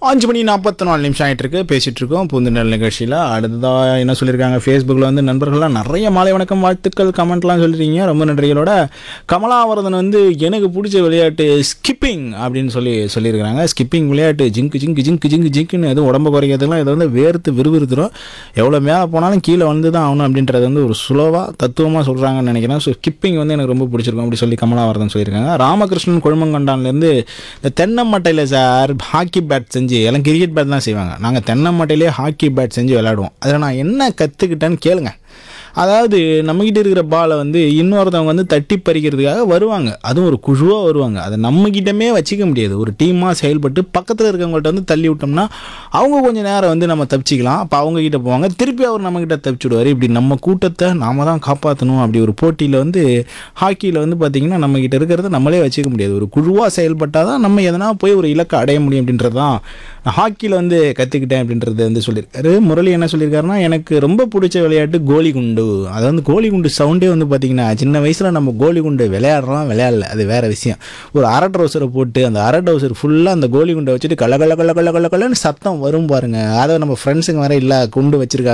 அஞ்சு மணி நாற்பத்தி நாலு நிமிஷம் ஆகிட்டு இருக்கு பேசிட்டு இருக்கோம் பூந்துநெல் நிகழ்ச்சியில் அடுத்ததாக என்ன சொல்லியிருக்காங்க ஃபேஸ்புக்கில் வந்து நண்பர்கள்லாம் நிறைய மாலை வணக்கம் வாழ்த்துக்கள் கமெண்ட்லாம் சொல்லிருக்கீங்க ரொம்ப நன்றிகளோட கமலாவரதன் வந்து எனக்கு பிடிச்ச விளையாட்டு ஸ்கிப்பிங் அப்படின்னு சொல்லி சொல்லியிருக்காங்க ஸ்கிப்பிங் விளையாட்டு ஜிங்கு ஜிங்கு ஜிங்கு ஜிங்கு ஜிங்குன்னு எதுவும் உடம்பு குறைக்கிறதுலாம் இதை வந்து வேர்த்து விறுவிறுத்துரும் எவ்வளோ மேலே போனாலும் கீழே வந்து தான் ஆகணும் அப்படின்றது வந்து ஒரு சுலோவாக தத்துவமாக சொல்கிறாங்கன்னு நினைக்கிறேன் ஸோ ஸ்கிப்பிங் வந்து எனக்கு ரொம்ப பிடிச்சிருக்கும் அப்படி சொல்லி கமலாவரதன் சொல்லியிருக்காங்க ராமகிருஷ்ணன் கொழுமங்கொண்டான்லேருந்து இந்த தென்னமட்டையில் சார் ஹாக்கி பேட் செஞ்சு எல்லாம் கிரிக்கெட் பேட் தான் செய்வாங்க நாங்கள் தென்னமட்டையிலே ஹாக்கி பேட் செஞ்சு விளையாடுவோம் அதில் நான் என்ன கற்றுக்கிட்டேன்னு கேளுங்க அதாவது நம்மக்கிட்ட இருக்கிற பாலை வந்து இன்னொருத்தவங்க வந்து தட்டி பறிக்கிறதுக்காக வருவாங்க அதுவும் ஒரு குழுவாக வருவாங்க அதை நம்மக்கிட்டமே வச்சுக்க முடியாது ஒரு டீமாக செயல்பட்டு பக்கத்தில் இருக்கவங்கள்ட்ட வந்து தள்ளி விட்டோம்னா அவங்க கொஞ்சம் நேரம் வந்து நம்ம தப்பிச்சிக்கலாம் அப்போ அவங்க கிட்ட போவாங்க திருப்பி அவர் நம்மக்கிட்ட தப்பிச்சு விடுவார் இப்படி நம்ம கூட்டத்தை நாம தான் காப்பாற்றணும் அப்படி ஒரு போட்டியில் வந்து ஹாக்கியில் வந்து பார்த்திங்கன்னா நம்மக்கிட்ட இருக்கிறத நம்மளே வச்சுக்க முடியாது ஒரு குழுவாக செயல்பட்டால் தான் நம்ம எதனா போய் ஒரு இலக்கை அடைய முடியும் அப்படின்றது தான் நான் ஹாக்கியில் வந்து கற்றுக்கிட்டேன் அப்படின்றது வந்து சொல்லியிருக்காரு முரளி என்ன சொல்லியிருக்காருன்னா எனக்கு ரொம்ப பிடிச்ச விளையாட்டு கோலி குண்டு அது வந்து கோலி குண்டு சவுண்டே வந்து பார்த்திங்கன்னா சின்ன வயசில் நம்ம கோலி குண்டு விளையாடுறோம் விளையாடல அது வேறு விஷயம் ஒரு அரை ட்ரௌசரை போட்டு அந்த அரை ட்ரௌசர் ஃபுல்லாக அந்த கோலி குண்டை வச்சுட்டு கல கல கல கல கல கலன்னு சத்தம் வரும் பாருங்க அதை நம்ம ஃப்ரெண்ட்ஸுங்க வேற இல்லை குண்டு வச்சிருக்காங்க